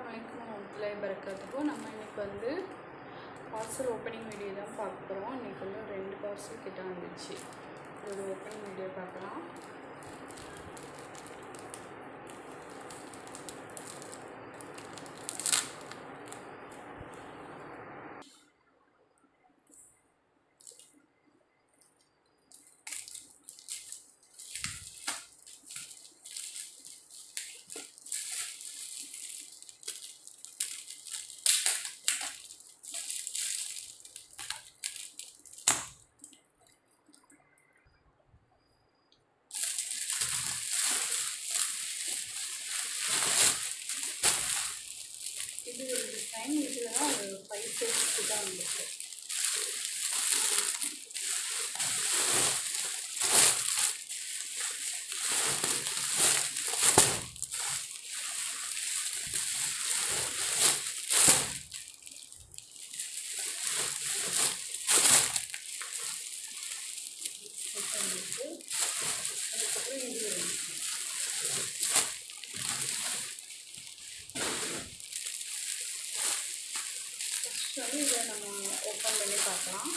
வலைக்கம் வரகாத்துக்கும் நம்ம இன்னைக்கு வந்து பார்சல் ஓப்பனிங் வீடியோ தான் பார்க்க போகிறோம் இன்னைக்கு வந்து ஒரு ரெண்டு பார்சல் கிட்ட வந்துச்சு ஒரு ஓப்பனிங் வீடியோ பார்க்கலாம் இது ஒரு டிசைன் இதில் தான் ஒரு ஃபைவ் செட்ஸ் கிட்ட வந்துருக்கு செட் வந்துருக்கு அதுக்கப்புறம் இது வந்துச்சு ஃபஸ்ட் வந்து இதை நம்ம ஓப்பன் பண்ணி பார்க்கலாம்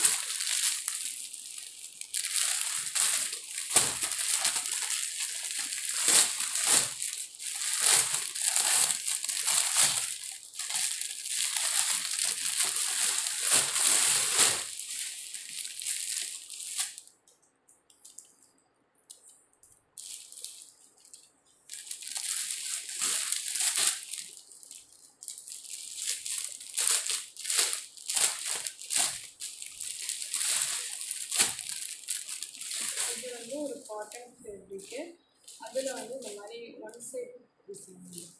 இது வந்து ஒரு காட்டன் ஃபேப்ரிக்கு அதில் வந்து இந்த மாதிரி ஒன் சைட் டிசைன் இருக்கு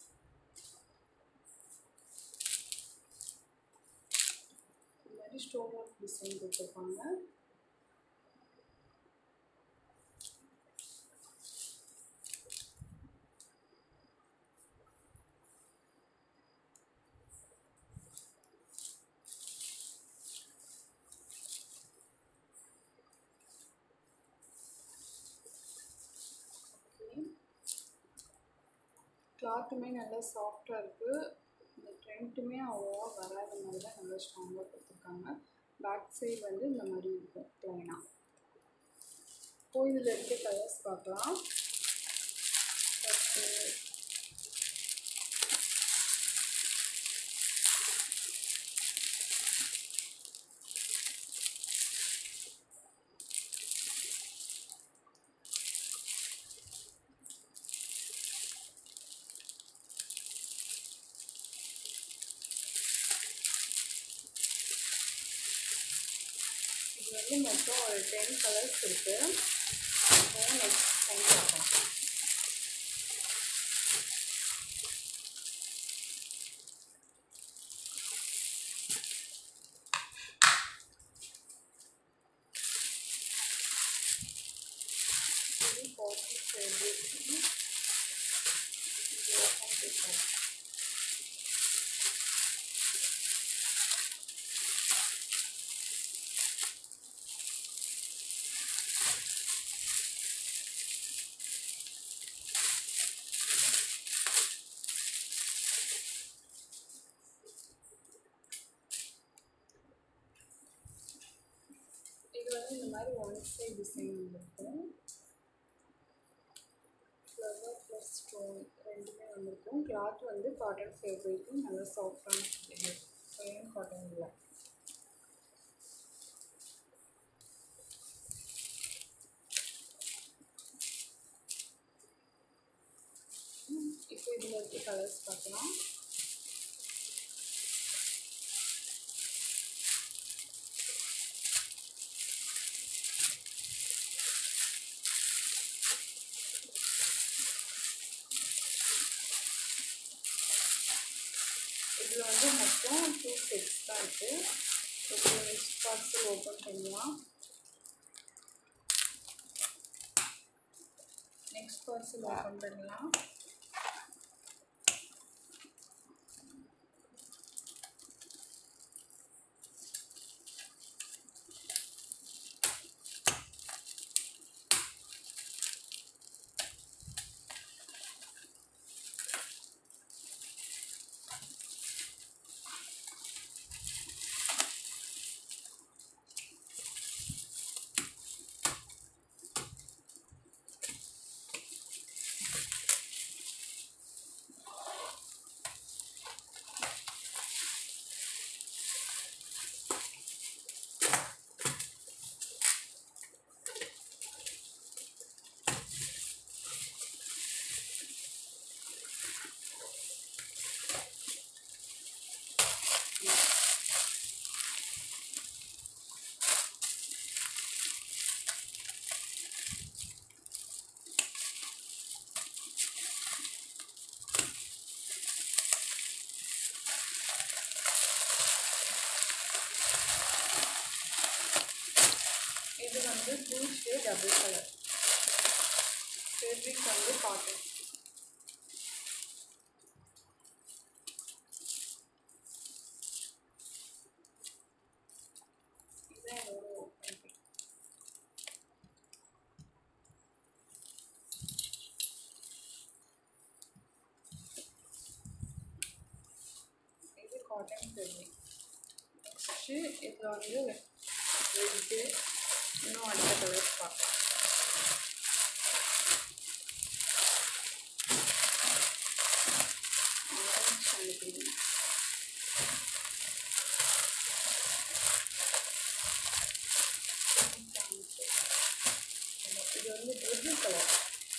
இந்த மாதிரி ஸ்டோன் ஒர்க் டிசைன் கொடுத்துருப்பாங்க கிளாத்துமே நல்லா சாஃப்டாக இருக்குது இந்த ட்ரெண்ட்டுமே அவ்வளோவா வராத மாதிரி தான் நல்லா ஸ்ட்ராங்காக கொடுத்துருக்காங்க பேக் சைடு வந்து இந்த மாதிரி இருக்கும் ப்ளைனாக இப்போ இதில் இருக்க கலர்ஸ் பார்க்கலாம் ஃபஸ்ட்டு இது வந்து மொத்தம் ஒரு டென் கலர்ஸ் இருக்குது நெக்ஸ்ட் டைம் பார்க்கலாம் இது காஃபி ஃபேப்ரிக் இது ஓப்பன் பேப்பர் இது வந்து இந்த மாதிரி ஒன் சைட் டிசைன் இருக்கும் ஃப்ளவர் ப்ளஸ் ஸ்டோன் ரெண்டுமே வந்திருக்கும் கிளாத் வந்து காட்டன் ஃபேப்ரிக்கும் நல்லா சாஃப்டான சேம் காட்டன் இல்லை இப்போ இதில் இருக்க கலர்ஸ் பார்க்கலாம் இதில் வந்து மொத்தம் டூ செட்ஸ் தான் இருக்குது இப்போ நெக்ஸ்ட் பார்சல் ஓப்பன் பண்ணலாம் நெக்ஸ்ட் பார்சல் ஓப்பன் பண்ணலாம் இது வந்து ப்ளூ டபுள் கலர் ஃபேப்ரிக் வந்து காட்டன் இதுதான் இதோட ஃபேப்ரிக் இது காட்டன் ஃபேப்ரிக் நெக்ஸ்ட்டு இதில் வந்து ரெட்டு இன்னும் அடுத்த கலர்ஸ் பார்க்கலாம் ஆரஞ்சு அண்ட் க்ரீன் இது வந்து ட்ரிபிள் கலர்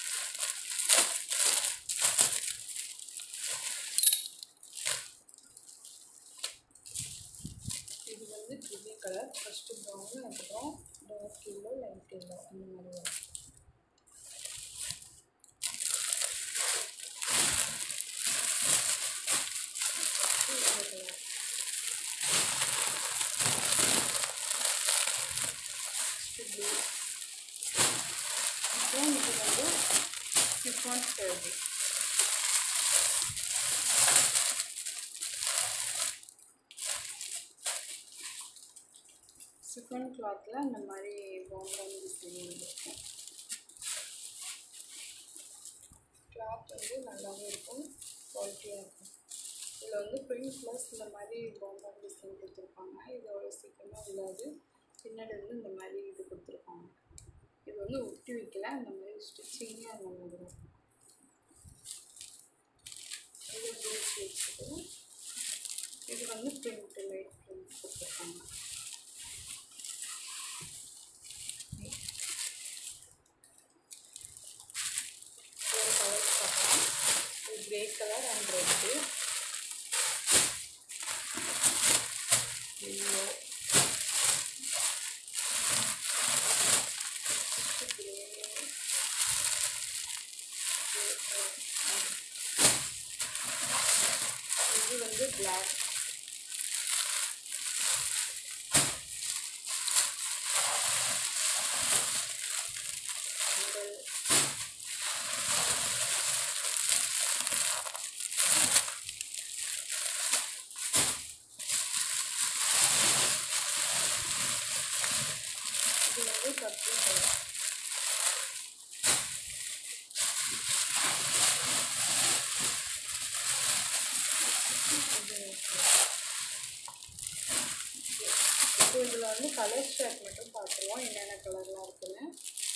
இது வந்து ட்ரிபிள் கலர் ஃபஸ்ட்டு ப்ரௌன் அப்புறம் டார்க் எல்லோ லைட் எல்லோ அந்த மாதிரி வரும் இது இந்த colour. Next blue. அப்புறம் இது வந்து சிஃபான் ஃபேப்ரிக் சிஃபான் கிளாத்தில் இந்த மாதிரி பவுண்டன் டிசைன் இருக்கும் கிளாத் வந்து நல்லாவே இருக்கும் குவாலிட்டியாக இருக்கும் இதில் வந்து பிரிண்ட் ப்ளஸ் இந்த மாதிரி பவுண்டன் டிசைன் கொடுத்துருப்பாங்க இதோட சீக்கிரமாக விழாது பின்னாடி வந்து இந்த மாதிரி இது கொடுத்துருப்பாங்க இது வந்து ஒட்டி வைக்கல இந்த மாதிரி ஸ்டிச்சிங்கே அந்த மாதிரி வரும் இது ப்ளூஸ் வச்சுட்டு இது வந்து பிரிண்ட் லைட் பிரிண்ட் கொடுத்துருக்காங்க ஒரு கலர்ஸ் பார்க்கலாம் இது grey colour and red yellow grey இது வந்து பிளாக் இது வந்து பர்பிள் கலர் இது இப்போ இதில் வந்து கலர் ஷர்ட் மட்டும் பார்த்துருவோம் என்னென்ன கலர்லாம் இருக்குன்னு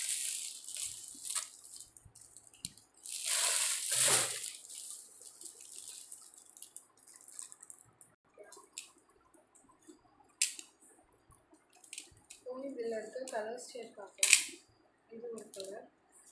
இப்போ இதில் இருக்க கலர் ஷேட் பார்க்கலாம் இது ஒரு கலர்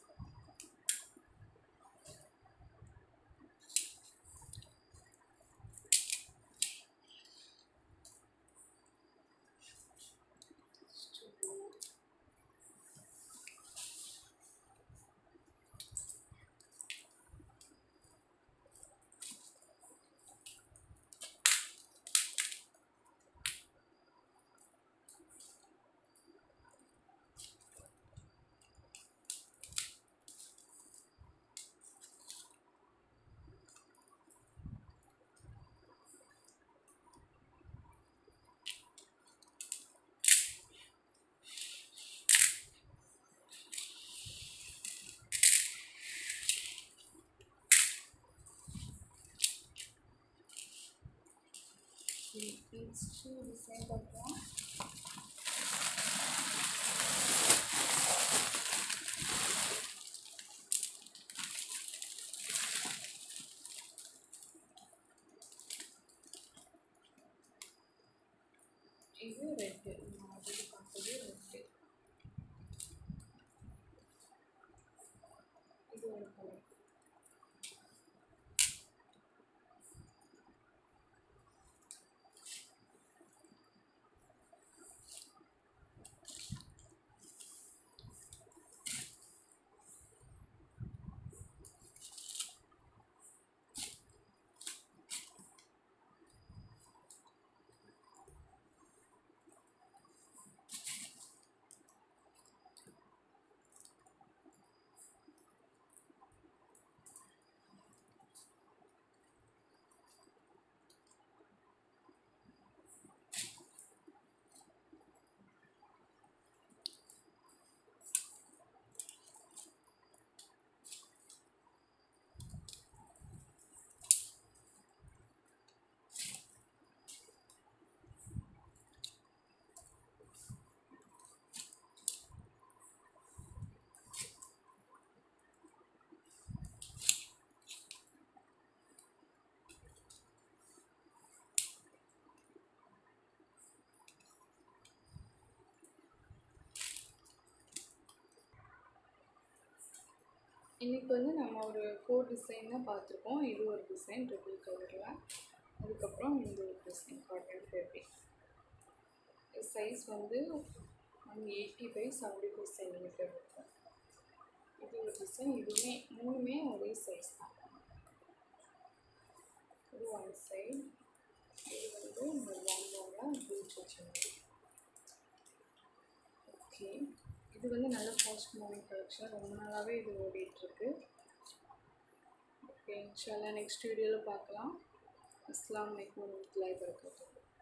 நெக்ஸ்ட்டு டிசைன் பார்க்கலாம் இது ரெட்டு நான் ஆல்ரெடி பார்த்தது ரெட்டு இது ஒரு கலர் இன்றைக்கி வந்து நம்ம ஒரு ஃபோர் டிசைன் தான் பார்த்துருக்கோம் இது ஒரு டிசைன் ட்ரிபிள் கலரில் அதுக்கப்புறம் இந்த ஒரு டிசைன் காட்டன் ஃபேப்ரிக் சைஸ் வந்து one eighty five seventy five centimetre இருக்கும் இது ஒரு டிசைன் இதுவுமே மூணுமே ஒரே சைஸ் தான் இது ஒன் சைடு இது வந்து இந்த லாங்காவில் ப்ளூச் வச்சுருந்தது ஓகே இது வந்து நல்ல ஃபாஸ்ட் மூவிங் கலெக்ஷன் ரொம்ப நாளாகவே இது ஓடிட்டுருக்கு ஓகே இன்ஷால்லா நெக்ஸ்ட் வீடியோவில் பார்க்கலாம் அஸ்லாம் வலைக்கம் வரமத்துல்லாஹி வரகாத்துஹு